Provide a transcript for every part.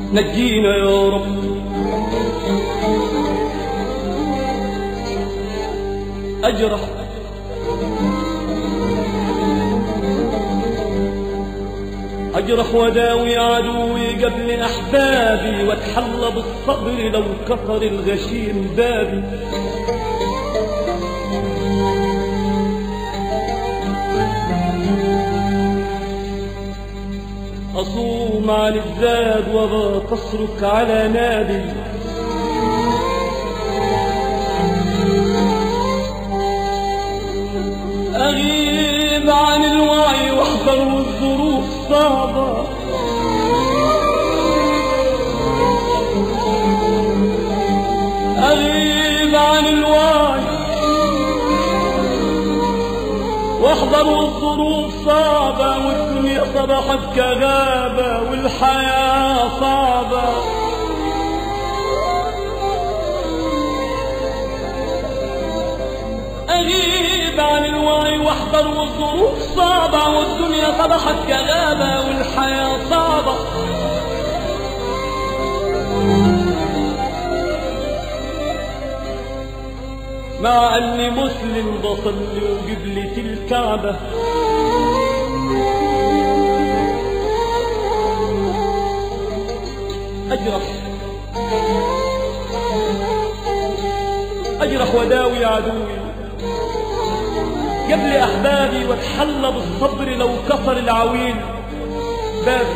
نجينا يا رب أجرح أجرح وداوي عدوي قبل أحبابي واتحلى بالصبر لو كسر الغشيم بابي أصوم عن الزاد ولا تصرك على نادي أغيب عن الوعي واحذر والظروف صعبة أغيب عن الوعي واحذر والظروف صعبة والدنيا صبحت كغابة والحياة صعبة أغيب عن الوعي واحذر والظروف صعبة والدنيا صبحت كغابة والحياة صعبة مع أني مسلم بصلي وقبلتي الكعبة أجرح أجرح وداوي عدوي قبل أحبابي واتحلى بالصبر لو كسر العويل بابي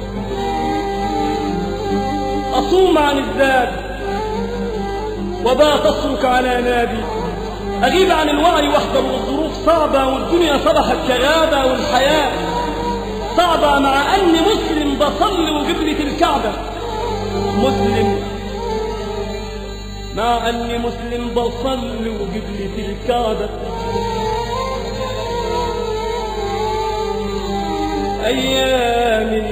أصوم عن الذات وبات أصرك على نادي أغيب عن الوعي واحذر والظروف صعبة والدنيا صبحت كغابة والحياة صعبة مع أني مسلم بصلي وقبلة الكعبة مسلم مع أني مسلم بصلي وقبلة الكعبة أيامي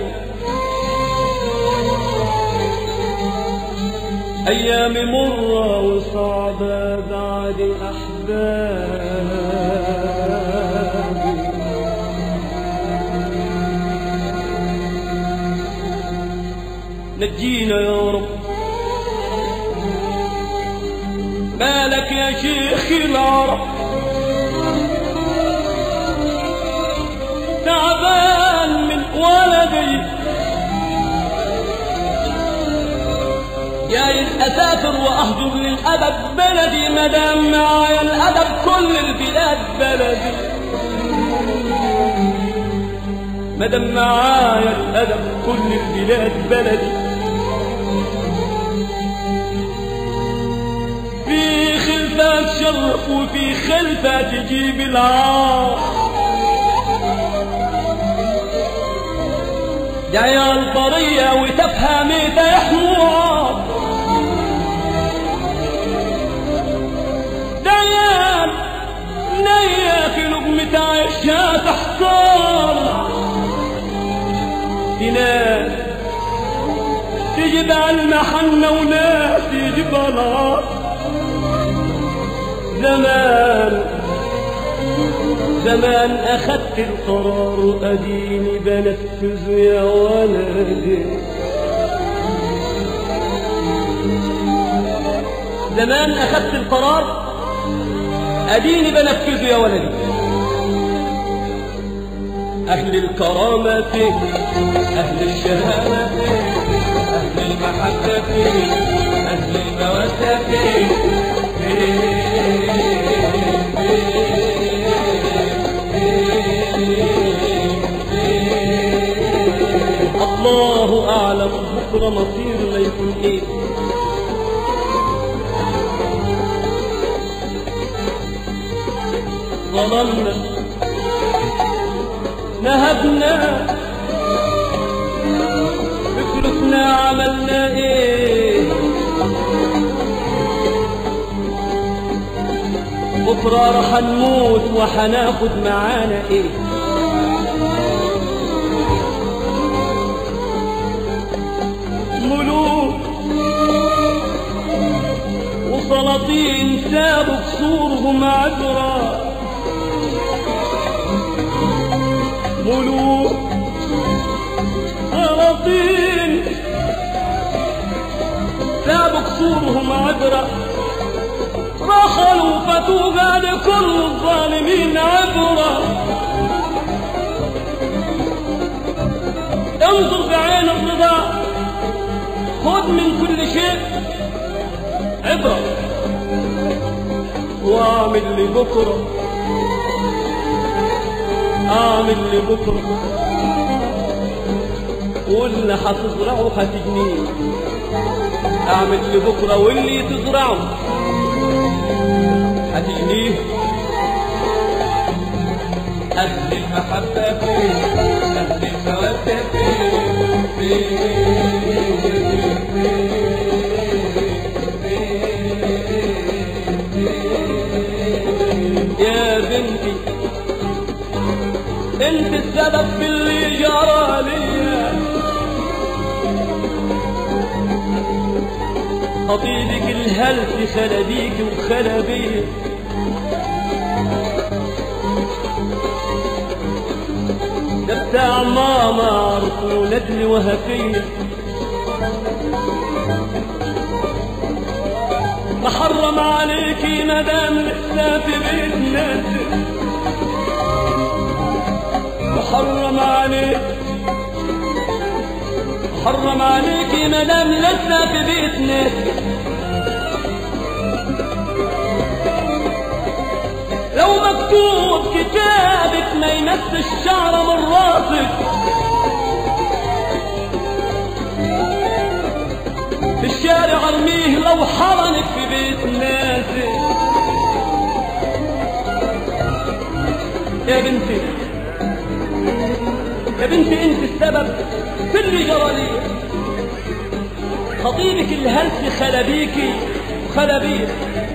أيامي مرة وصعبة بعد أحبابي نجينا يا رب مالك يا شيخ العرب تعبان من ولدي جايز اسافر واهجر للابد بلدي مدام معايا الادب كل البلاد بلدي مدام معايا الادب كل البلاد بلدي في خلفة تشرف وفي خلفة تجيب العار جاية البرية وتفهمي ده يحموها ديان نية في لقمة عيشها تحصار في ناس تجيب على المحنة وناس تجيب على العار زمان زمان أخدت القرار وأديني بنفذ يا ولدي زمان أخدت القرار أديني بنفذه يا ولدي أهل الكرامة أهل الشهامة أهل المحبة أهل المودة الله أعلم بكرة مصيرنا يكون إيه ظلمنا نهبنا بفلوسنا عملنا ايه بكرة رح نموت وحناخد معانا ايه ملوك وسلاطين سابوا قصورهم عبرة ملوك سلاطين قصورهم عبرة رخلوا فتوبى لكل الظالمين عبرة انظر بعين الرضا خذ من كل شيء عبرة واعمل لبكرة اعمل لبكرة واللي هتزرعه هتجنيه اعمل لبكرة واللي تزرعه هتجنيه أهل المحبة فين أهل المودة فين فين يا بنتي انت السبب في اللي جرى ليا خطيبك الهلف خلبيك وخلبيه ده بتاع ماما عرفوا ندل وهفيه محرم عليكي مدام لسه في بيتنا محرم عليك محرم عليكي مدام لسه في بيتنا لو مكتوب كتابك ما يمس الشعر من راسك في الشارع ارميه لو حضنك في بيت ناس يا بنتي يا بنتي انت السبب في اللي جرى لي خطيبك الهلس خلبيكي وخلبيك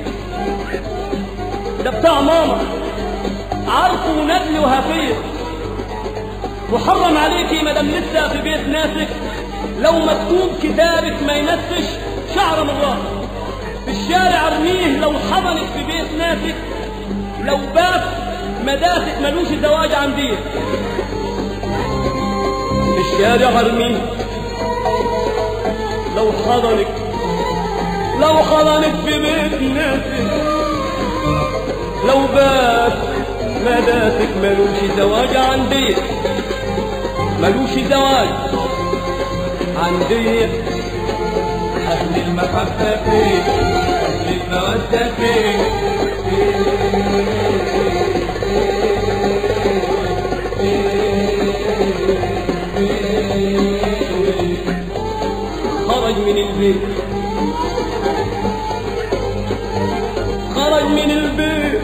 ده بتاع ماما عرف وندل وهفير محرم عليكي مدام لسه في بيت ناسك لو مكتوب كتابك ما يمسش شعر من راسك في الشارع ارميه لو حضنك في بيت ناسك لو بات مداسك ملوش زواج عن دين في الشارع ارميه لو حضنك لو حضنك في بيت ناسك لو بات مداسك ملوش زواج عن دين ملوش زواج عندي أهل المحبة فين أهل المودة فين خرج من البيت خرج من البيت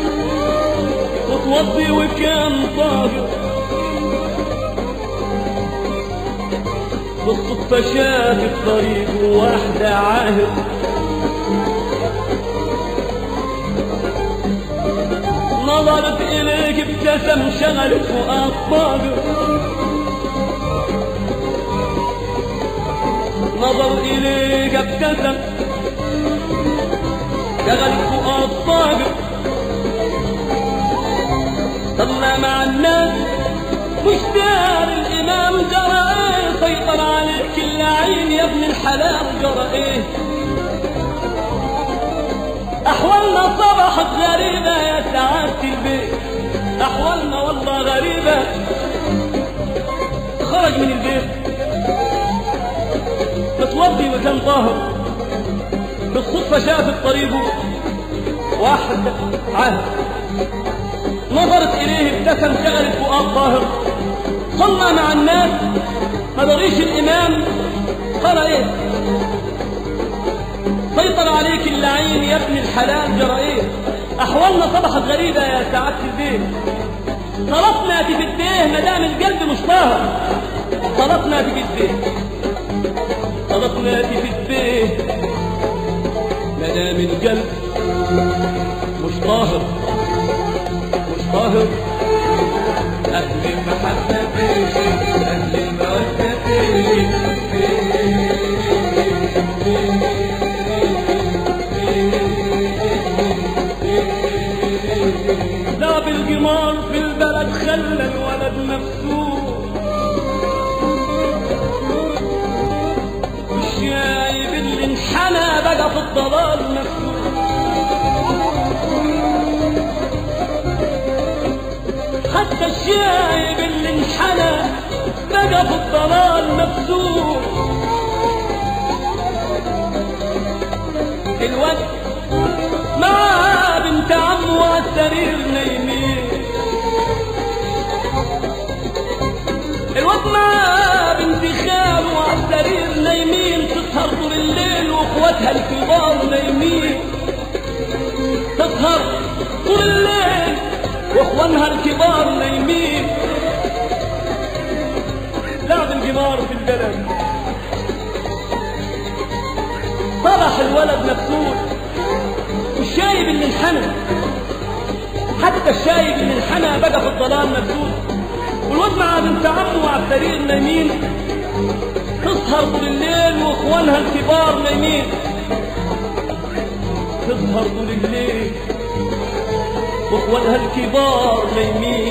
وتوضي وكان طاهر بالصدفة شاف الطريق واحدة عاهر نظرت إليك ابتسم شغلت فؤاد طاهر نظر إليك ابتسم شغلت فؤاد طاهر صلى مع الناس مشتار الإمام جرى إيه سيطر عليك اللعين يا ابن الحلال جرى إيه أحوالنا صبحت غريبة يا سعادة البيت أحوالنا والله غريبة خرج من البيت متوضي وكان طاهر بالصدفة شافت طريقه واحد عاهد نظرت إليه ابتسم شغلت فؤاد طاهر صلى مع الناس ما بغيش الإمام قال إيه سيطر عليك اللعين يا ابن الحلال جرى إيه أحوالنا صبحت غريبة يا سعادة البيت صلاتنا في الديه ما دام القلب مش طاهر صلاتنا في الديه صلاتنا في الديه ما دام القلب مش طاهر مش طاهر أهل المحبة فين أهل المودة فين ذاب القمار في البلد خلى الولد مفتوح الشايب اللي انحنى في الضلال مفتوح حتى الشايب اللي انحنى بقى في الضلال مفتوح الواد مع بنت عمه على السرير نايمين الواد مع بنت خاله على السرير نايمين تسهر طول الليل واخواتها الكبار نايمين تسهر طول الليل واخوانها الكبار نايمين لعب الجمار في البلد صبح الولد مفتوح والشايب اللي انحنى حتى الشايب اللي انحنى بقى في الظلام مفتوح والواد مع بنت عمه على السرير نايمين تسهر طول الليل واخوانها الكبار نايمين تسهر طول الليل واخوانها الكبار نايمين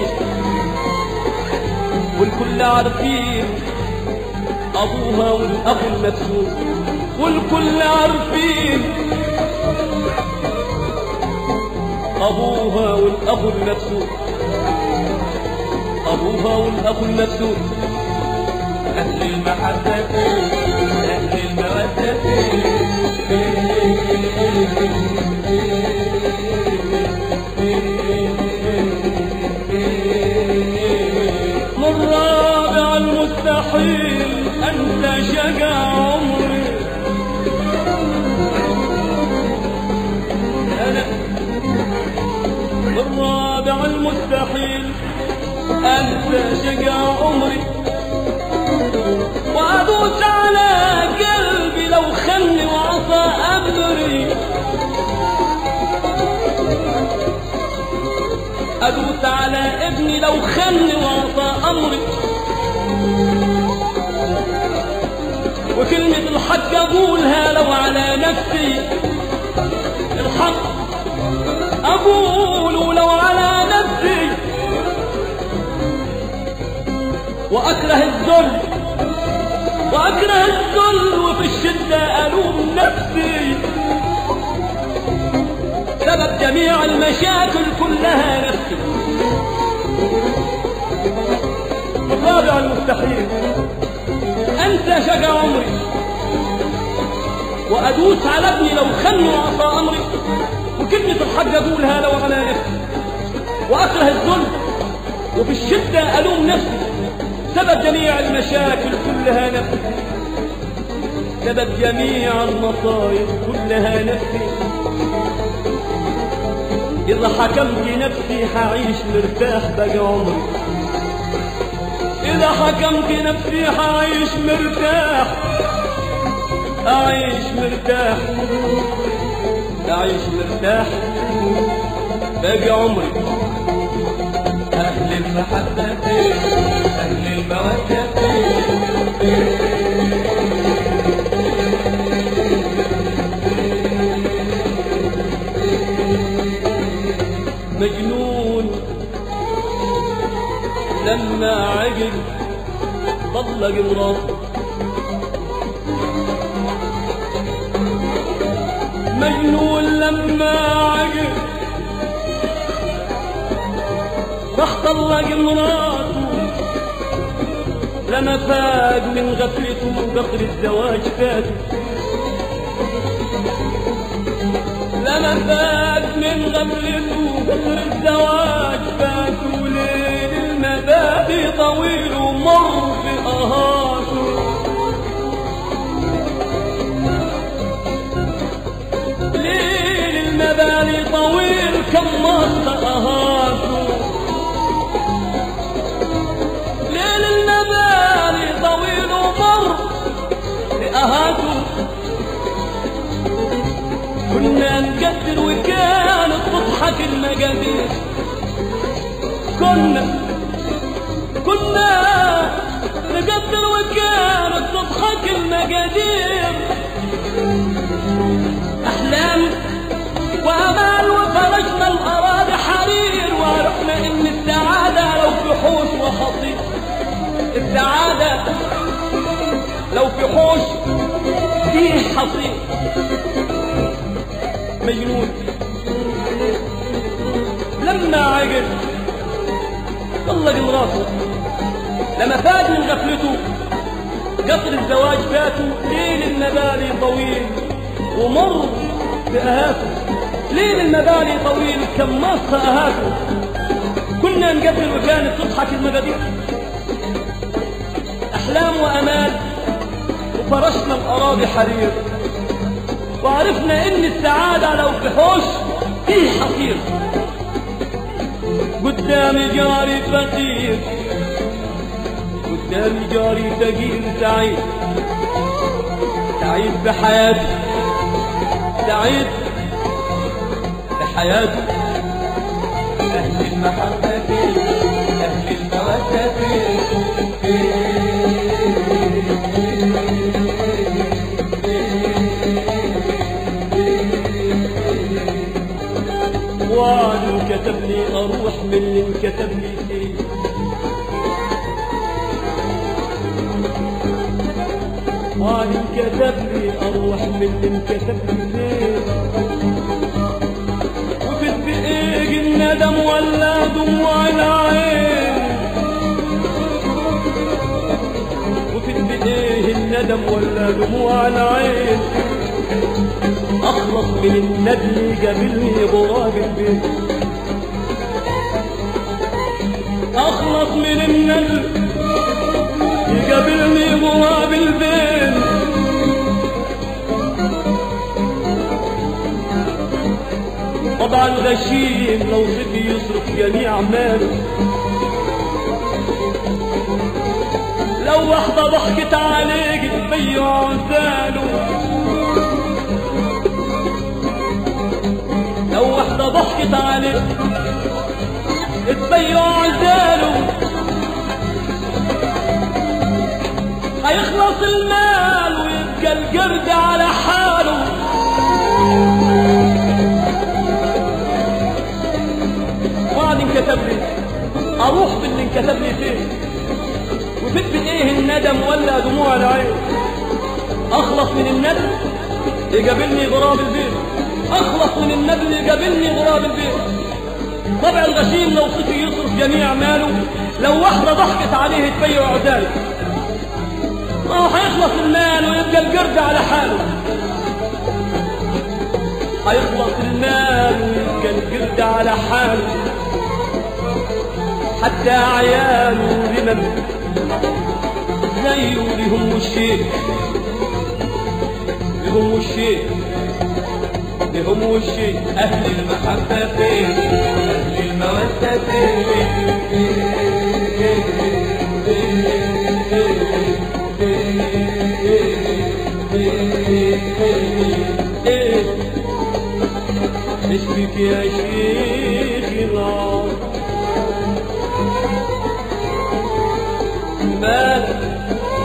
والكل عارفين ابوها والاب المكسور والكل عارفين ابوها والاب المكسور ابوها والاب المكسور أهل المحبة أهل المودة من رابع المستحيل انت شقى عمري انا من رابع المستحيل انت شقى عمري وادوس على قلبي لو خلني وعصى امري ادوس على ابني لو خلني وعصى امري وكلمة الحق اقولها لو على نفسي الحق اقول لو على نفسي واكره الذل واكره الذل وفي الشدة الوم نفسي سبب جميع المشاكل كلها نفسي الرابع المستحيل انت شقى عمري وادوس على ابني لو خن وعصى امري وكلمة الحق اقولها لو على نفسي واكره الذل وفي الشدة الوم نفسي سبب جميع المشاكل كلها نفسي سبب جميع المصائب كلها نفسي إذا حكمت نفسي حعيش مرتاح بقى عمري إذا حكمت نفسي حعيش مرتاح أعيش مرتاح أعيش مرتاح باقي عمري أهل المحبة أهل المودة مجنون لما عقل طلق مراته مجنون لما عقل راح طلق مراته لما فاق من غفلته قطر الزواج فاته لما فات من غفلته قطر الزواج فات وليل المبادئ طويل ومر في أهاته ليل المباني طويل كم مرة أهاته ليل المباني طويل ومر لأهاته كنا نقدر وكانت تضحك المقادير كنا كنا نقدر وكانت تضحك المقادير أحلام وأمال وفرجنا الأراضي حرير وعرفنا إن السعادة لو في حوش وخطير السعادة لو في حوش فيه حصير الجنود لما عقل طلق مراته لما فاد من غفلته قطر الزواج فاته ليل المبالي طويل ومر بأهاته ليل المبالي طويل كم مص أهاته كنا نقبل وكانت تضحك المقادير أحلام وأمال وفرشنا الأراضي حرير وعرفنا إن السعادة لو في حوش فيه حصير قدامي جاري فقير قدامي جاري ثقيل سعيد سعيد بحياتي سعيد بحياتي أهل المحبة أهل المودة وعد كتب لي اروح من اللي انكتب لي فيه وعد كتب لي اروح من اللي انكتب لي فيه وفي بايه الندم ولا دموع العين وفي بايه الندم ولا دموع العين اخلص من الندل قابلني غراب البيت اخلص من الندل يقابلني غراب البيت طبعا غشيم لو صفي يصرف جميع ماله لو واحدة ضحكت عليك تبيع عزاله لو واحدة ضحكت عليه تبيع عزاله هيخلص المال ويبقى القرد على حاله وعد انكتب لي اروح باللي انكتب لي فيه وفت ايه الندم ولا دموع العين اخلص من الندم يقابلني غراب البيت اخلص من الندم يقابلني غراب البيت طبع الغشيم لو صفي يصرف جميع ماله لو واحدة ضحكت عليه تبيع عزاله ما هو هيخلص المال ويبقى القرد على حاله هيخلص المال ويبقى القرد على حاله حتى عياله لمن زيه لهم الشيء لهم الشيء لهم الشيء أهل المحبة أهل المودة ايه ايش بك يا شيخ العار مالك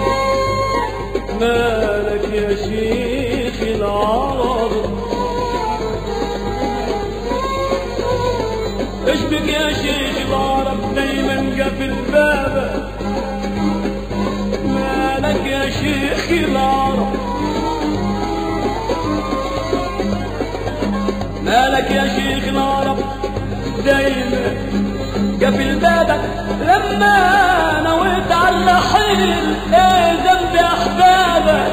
مالك يا شيخ العرب ايش بك يا شيخ العرب دايما قبل بابك مالك يا شيخ العرب مالك يا شيخ العرب دايما قبل بابك لما نويت على الرحيل ايه ذنب احبابك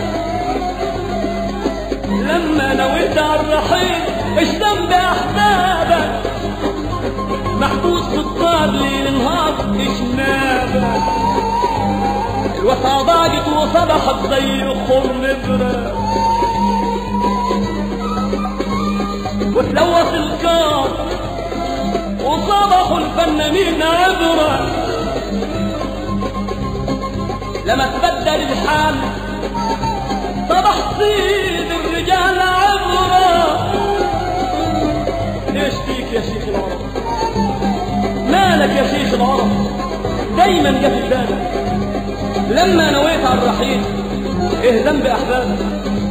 لما نويت على الرحيل ايش ذنب احبابك محبوس في الدار ليل نهار ايش نابك الوفا ضاقت وصبحت زي خرم نبره وتلوث الكار وصبحوا الفنانين عبرة لما تبدل الحال صبح صيد الرجال عبرة ليش فيك يا شيخ العرب مالك يا شيخ العرب دايما قبل بالك لما نويت على الرحيل ايه ذنب احبابك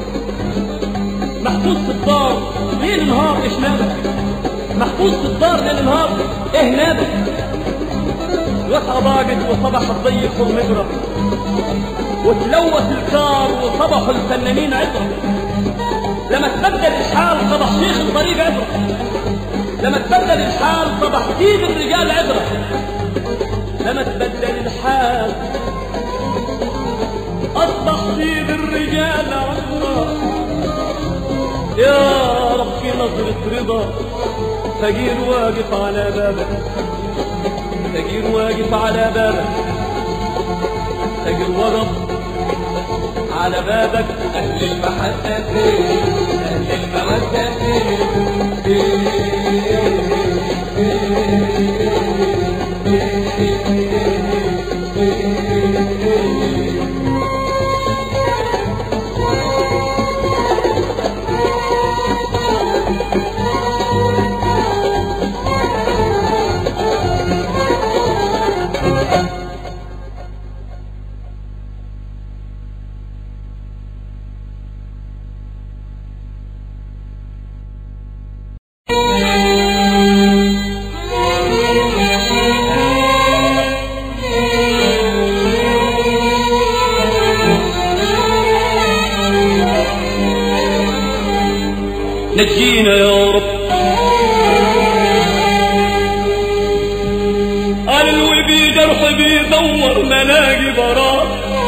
محبوس في الدار ليل نهار ايش نابك محبوس في الدار ليل نهار ايه نابك الوسعة ضاقت وصبحت زي خرمجرة وتلوث الكار وصبحوا الفنانين عطر لما تبدل الحال صبح شيخ الطريق عبرة لما تبدل الحال صبح دين الرجال عبرة لما تبدل الحال أصبح دين الرجال عبرة يا رب في نظرة رضا فقير واقف على بابك فقير واقف على بابك فقير وقف على بابك أهل المحبة أهل المودة نجينا يا رب قالوا بي جرح بيدور ملاقي براء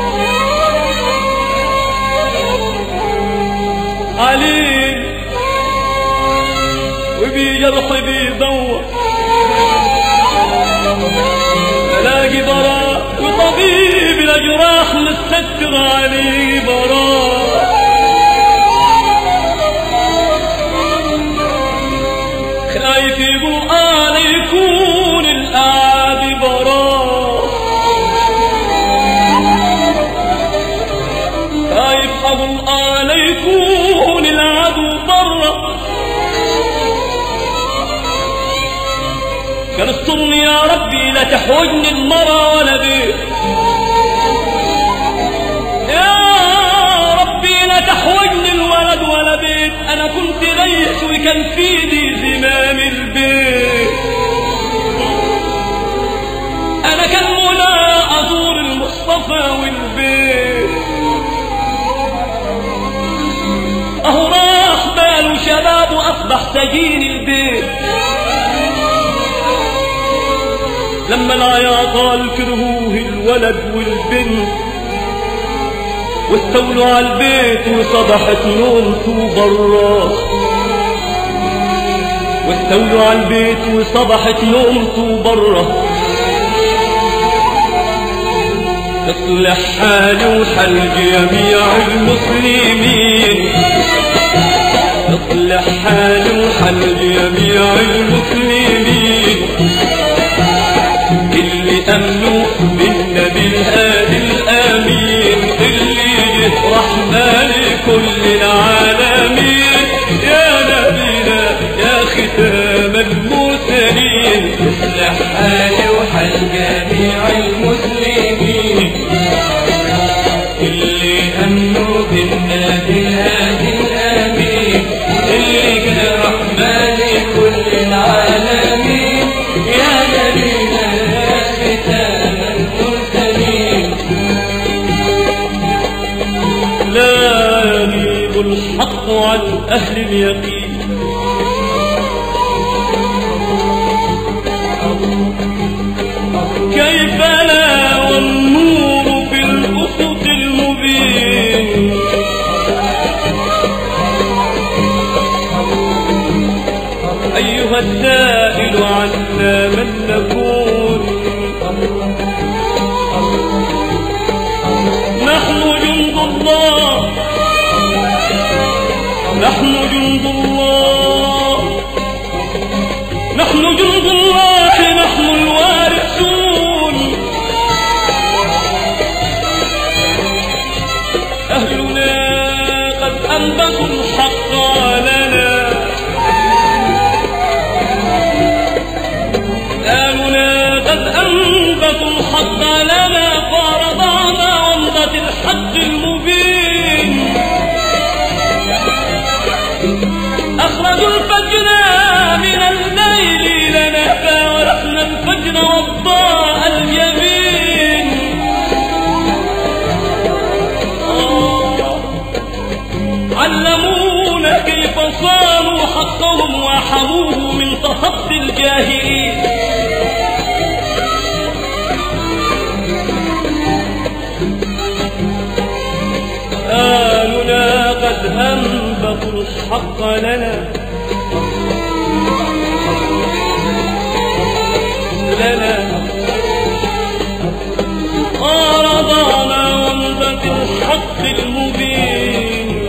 عليل وبي جرح بيدور ملاقي براء وطبيب الأجراح مستكتر عليه براء خايف يقول أنا يكون الآب براه خايف أقول أنا يكون العدو برا كان استرني يا ربي لا تحوجني المرة ولا بيت يا ربي لا تحوجني الولد ولا بيت انا كنت ليس وكان في ايدي زمام البيت انا كان منى ازور المصطفى والبيت اهو راح باله شباب واصبح سجين البيت لما العياطال كرهوه الولد والبنت واستولوا على البيت وصبحت نومته براه واستولوا على البيت وصبحت نومته براه اصلح حالي وحال جميع المسلمين اصلح حالي وحال جميع المسلمين اللي امنوا بالنبي الهادي الامين اللي جه رحمة لكل العالمين يا نبينا يا ختام المرسلين اصلح حالي وحال جميع المسلمين اللي أمنوا بالنبي الهادي الأمين اللي كده رحمة لكل العالمين يا نبينا يا ختام المرسلين لا يغيب الحق عن اهل اليقين كيف لا والنور في الافق المبين ايها السائل عنا من نكون نحن جند الله نحن جند الله نحن جند الله نحن الوارثون أهلنا قد أنبتوا الحق لنا أهلنا قد أنبتوا الحق لنا فرضعنا ومضة الحق المبين أخرجوا الفجر من الليل لنا فورحنا الفجر والضاء اليمين آه. علمونا لنا لنا ورضانا وانبت الحق المبين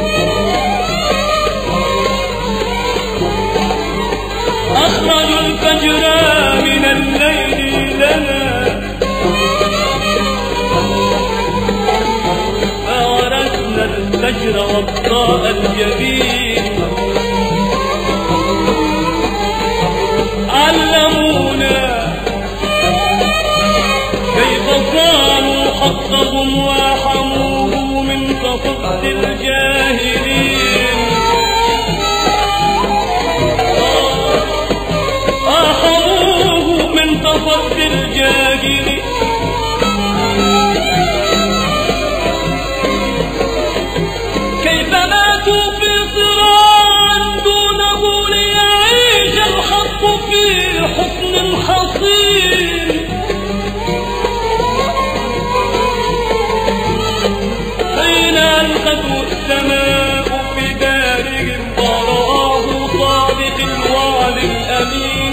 أخرج الفجر من الليل لنا فورثنا الفجر والضاء الجبين علمونا كيف صانوا حقهم وحموه من تصد الجاهلين وحموه من تصد الجاهلين كيف ماتوا في صراع دونه ليعيش الحق في حسن حصين حين ألقته السماء في دارهم وراه صادق الوعد الأمين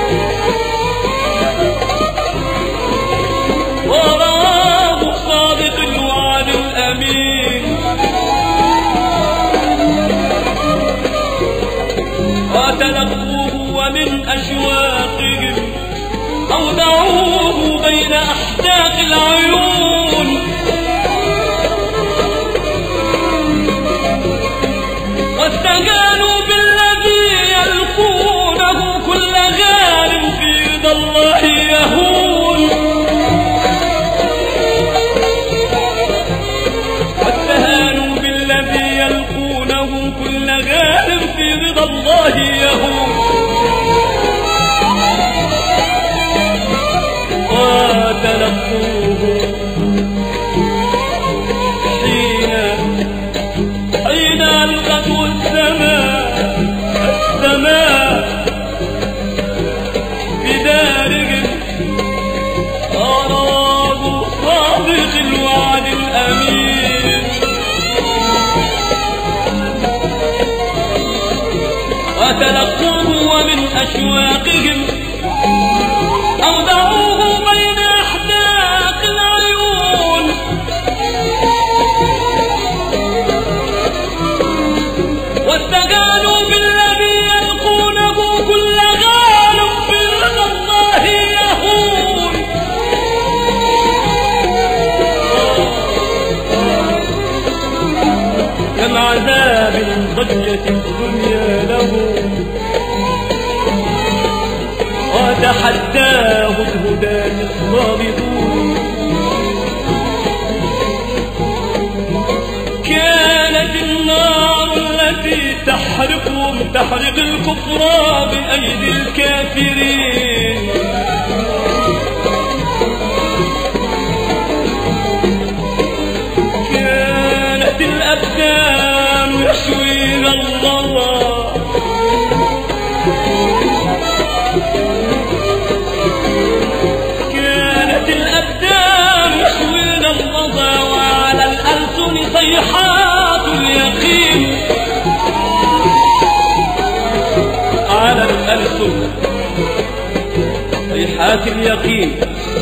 وراه صادق الوعد الأمين وتلقوه ومن أشواقهم أودعوه بين أحداق العيون واستجانوا بالذي يلقونه كل غال في رضا الله يهون واستهانوا بالذي يلقونه كل غال في رضا الله يهون وتلقوه حين حين ألقته السماء السماء بدارهم أرادوا صادق الوعد الأمين وتلقوه ومن أشواقهم أودعوه بين أحداق العيون واستجانوا بالذي يلقونه كل غال في رضا الله يهون كم عذاب ضجت الدنيا له وتحداه الهدى الصابرون كانت النار التي تحرقهم تحرق الكفر بأيدي الكافرين كانت الأبدان يشويها الله كانت الأبدان يشوين الرضا وعلى الألسن صيحات اليقين على الألسن صيحات اليقين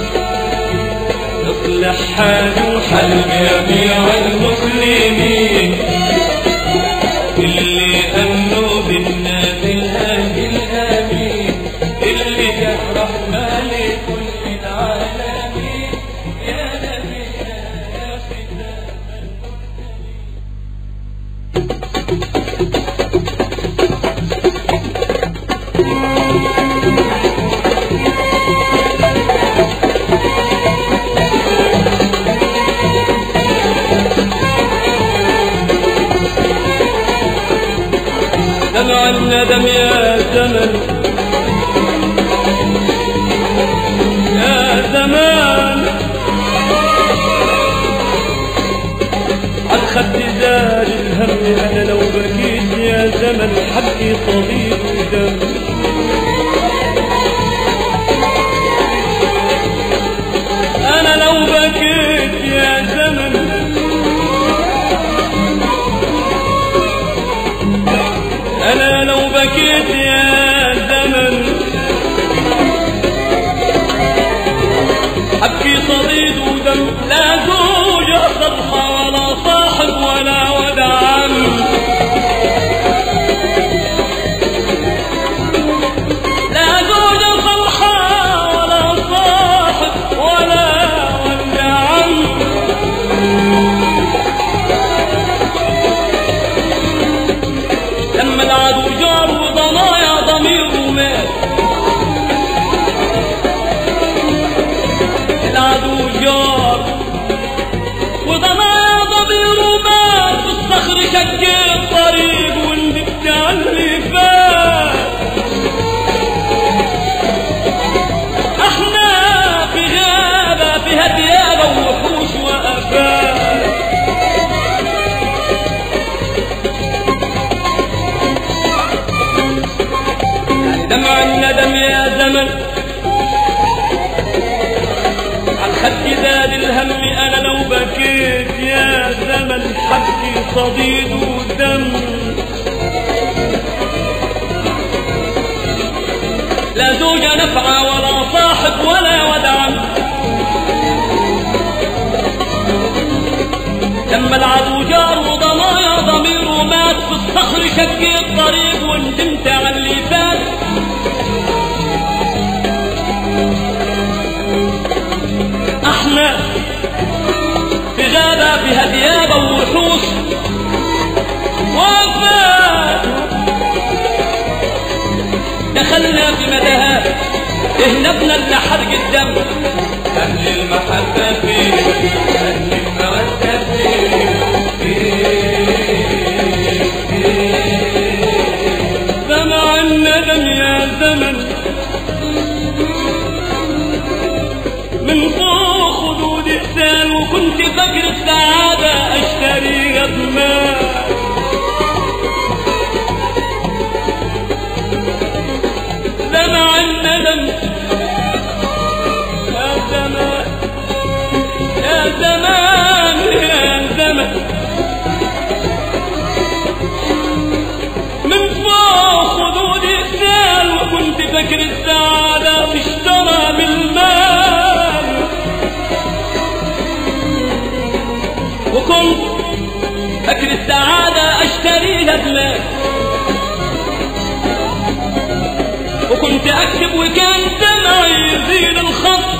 اصلح حال الجميع المسلمين اللي أمنوا بالنبي الهادي الأمين اللي جرح مالك كل العالمين يا نبينا يا ختام دمع الندم يا زمن يا زمان عن خد زاد الهم انا لو بكيت يا زمن حقي طبيب دم انا لو بكيت يا زمن يا زمن أبكي صديد ودم لا زوجة صرحة ولا صاحب ولا ودعم لا زوجة صرحة ولا صاحب ولا ودعم لما العدو جار وضنايا ضميره مات العدو جار وضنايا ضميره مات بالصخر شق الطريق وندبت على اللي فات احنا في غابة فيها ديابة ووحوش وآفات دمع الندم يا زمن عن خد زاد الهم انا لو بكيت يا زمن حبكي صديد ودم لا زوجة نفعة ولا صاحب ولا ودعم لما العدو جار وضنايا ضميره مات في الصخر شق الطريق وندمت على اللي فات احنا في غابة فيها ديابة ووحوش وفات دخلنا في متاهات اهنبنا لحرق الدم أهل المحبة فيه أهل المودة سمع الندم يا زمن من فوق خدود إحسان وكنت فاكر السعادة أشتري غضمان سمع الندم يا زمان يا زمان يا زمان من فوق خدود إحسان وكنت فاكر السعادة تشترى بالمال وكنت فاكر السعادة أشتريها بمال وكنت أكتب وكان دمعي يزيد الخط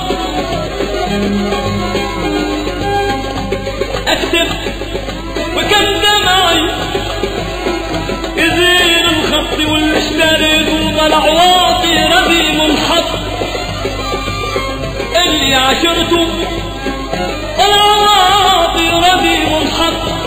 أكتب وكان دمعي يزيد الخط واللي اشتريته طلع واطي ربي منحط اللي عشرته طلع واطي ربي منحط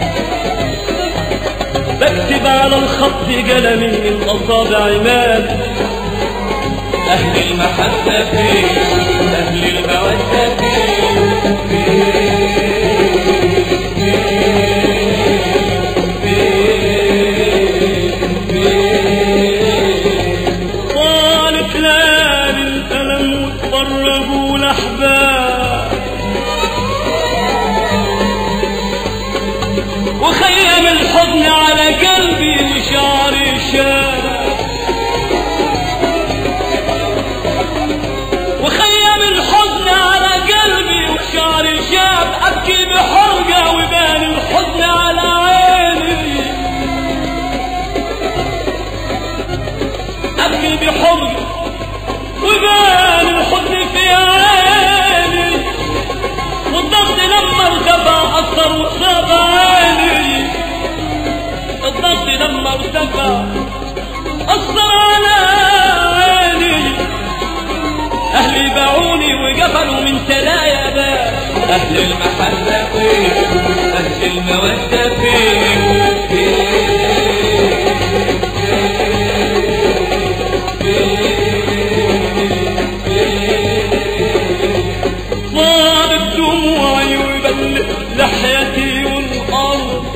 بكتب على الخط قلمي من أصابع مال أهل المحبة فيه أهل المودة طالت ليالي الألم وتفرقوا الأحباب وخيم الحزن على قلبي وشعري شاب وخيم الحزن على قلبي وشعري شاب أبكي بحرقة وبان الحزن على عيني أبكي بحرقة وبان الحزن في عيني والضغط لما ارتفع أثر وصاب عيني الضغط لما ارتفع أثر على عيني أهلي باعوني وقفلوا من سلايا باب أهل المحبة فيه أهل المودة فيه صارت دموعي وبلت لحيتي والأرض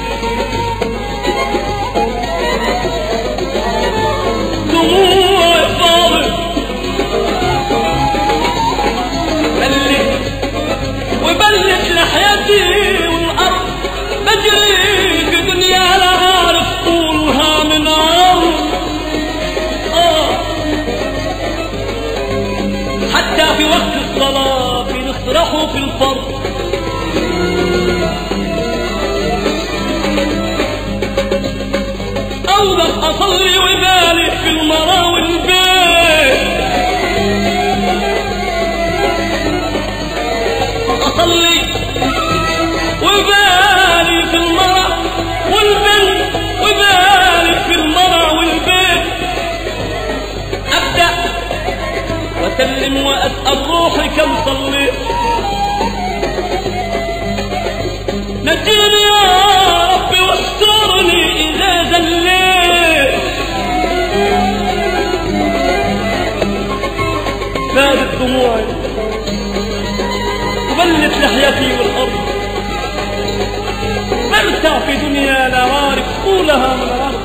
دموعي صارت بلت وبلت لحيتي والأرض بجري واسلم واسال روحي كم صليت نجيني يا ربي واسترني اذا زليت فادت دموعي وبلت لحيتي والارض برتع في دنيا لا عارف طولها من عرض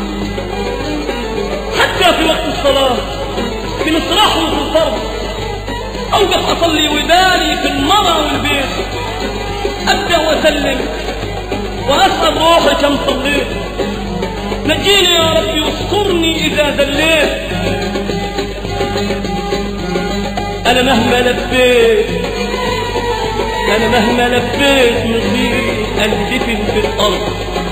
حتى في وقت الصلاة في مصراح وفي الفرض أوقف أصلي وداني في المرة والبيت أبدأ وأسلم وأسأل روحي كم صليت نجيني يا ربي واسترني إذا ذليت أنا مهما لبيت أنا مهما لبيت مصيري أندفن في الأرض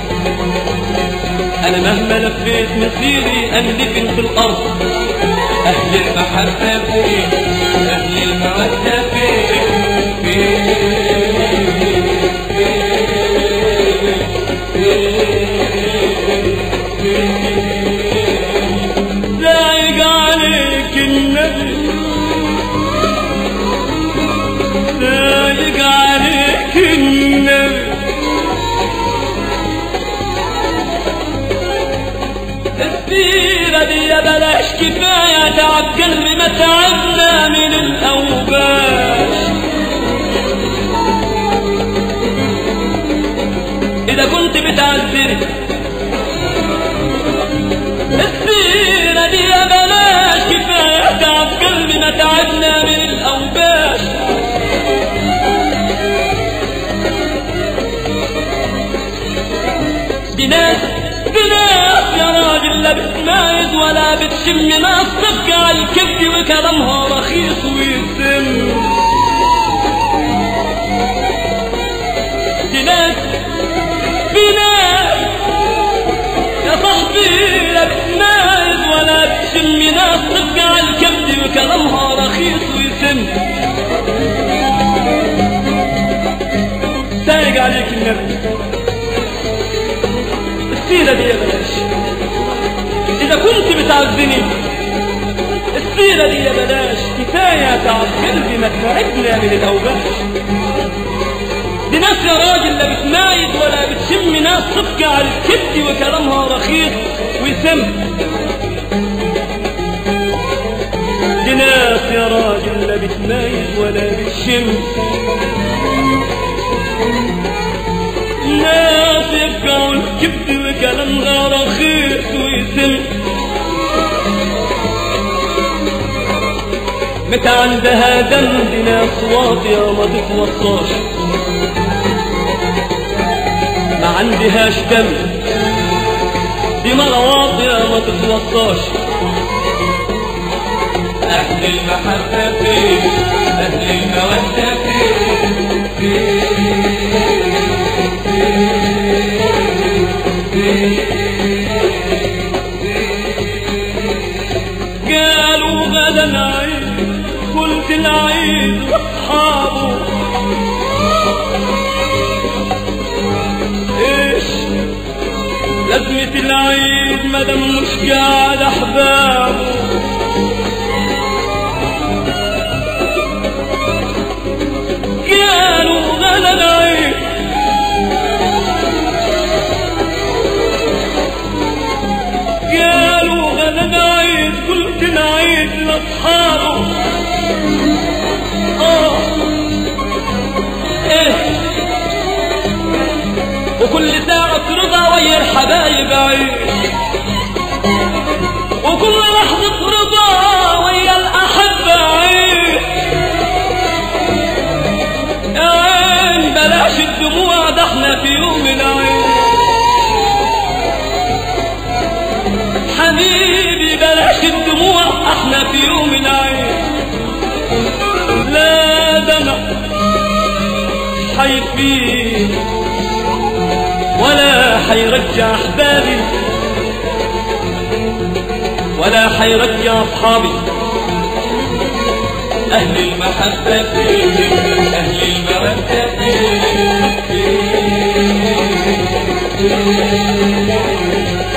أنا مهما لبيت مصيري أندفن في الأرض أهل المحبة فين أهل المودة فين لايق عليك النبي لايق عليك النبي السيرة دي يا بلاش كفاية تعب قلبي ما تعبنا من الأوباش إذا كنت بتعذري السيرة دي يا بلاش كفاية تعب قلبي ما تعبنا من الأوباش دي ناس دي ناس يا راجل لا بتمايز ولا بتشم ناس تبقى على الكبد وكلامها رخيص ويسم دي ناس في ناس يا صاحبي لا بتمايز ولا بتشم ناس تبقى على الكبد وكلامها رخيص ويسم سايق عليك النبي السيرة دي يا بلاش إذا كنت بتعذني السيرة دي يا بلاش كفاية تعب قلبي ما تعبنا من الأوباش دي ناس يا راجل لا بتمايز ولا بتشم ناس تبقى على الكبد وكلامها رخيص ويسم دي ناس يا راجل لا بتمايز ولا بتشم ناس يبقى الكبد وكلامها رخيص ويسم متى عندها دم دي ناس واطية ما تتوصاش ما عندهاش دم دي مرة واطية ما تتوصاش أهل المحبة فين أهل المودة فين قالوا غدا عيد قلت العيد واصحابه ايش لازمة العيد مدام مش قاعد احبابه قالوا غدا عيد قالوا غدا نعيد قلت نعيد لاصحابه اه ايه وكل ساعة رضا ويا الحبايب عيد وكل لحظة رضا ويا الأحبة عيد يا عين بلاش الدموع ده احنا في يوم العيد حبيبي بلاش الدموع احنا في يوم العيد لا دمع حيفيد ولا حيرجع احبابي ولا حيرجع اصحابي أهل المحبة فين أهل المودة فين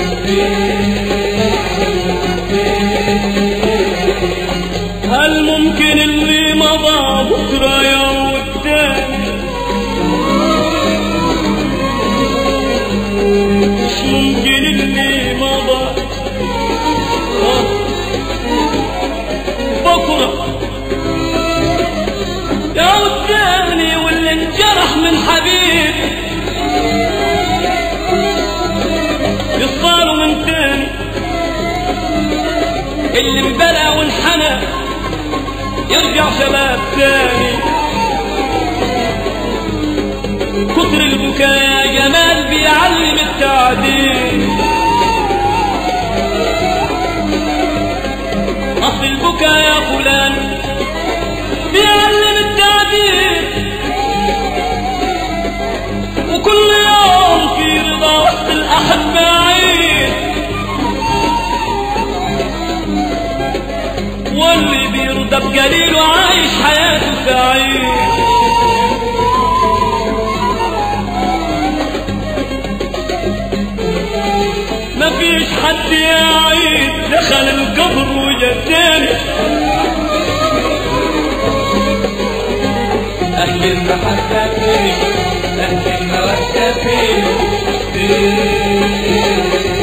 هل ممكن اللي انبلى وانحنى يرجع شباب تاني كتر البكاء يا جمال بيعلم التعديل أصل البكاء يا فلان بيعلم التعديل وكل يوم في رضا وسط الأحبة عيد واللي بيرضى بقليل وعايش حياته سعيد مفيش حد يا عيد دخل القبر وجداني أهل المحبة فين أهل المودة فين فين